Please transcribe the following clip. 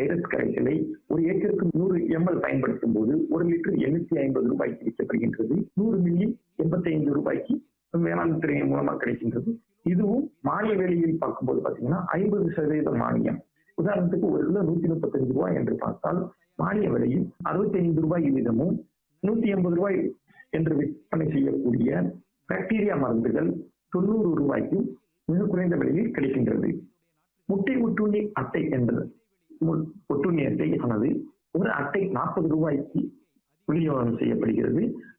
virus கரைசலை ஒரு ஏக்கருக்கு நூறு எம்எல் பயன்படுத்தும் போது ஒரு லிட்டர் எண்ணூத்தி ஐம்பது ரூபாய்க்கு விற்கப்படுகின்றது நூறு மில்லி எண்பத்தைந்து ரூபாய்க்கு வேளாண் துறையின் மூலமா கிடைக்கின்றது இதுவும் மானிய வேலையில் பார்க்கும்போது பாத்தீங்கன்னா ஐம்பது சதவீத மானியம் உதாரணத்துக்கு ஒரு கிலோ நூத்தி முப்பத்தஞ்சு ரூபாய் என்று பார்த்தால் மானிய விலையில் அறுபத்தி ஐந்து ரூபாய் வீதமும் நூத்தி எண்பது ரூபாய் என்று விற்பனை செய்யக்கூடிய பாக்டீரியா மருந்துகள் தொண்ணூறு ரூபாய்க்கு மிக குறைந்த விலையில் கிடைக்கின்றது முட்டை ஒட்டுண்ணி அட்டை என்பது மு- ஒட்டுண்ணி அட்டை ஆனது ஒரு அட்டை நாற்பது ரூபாய்க்கு விநியோகம் செய்யப்படுகிறது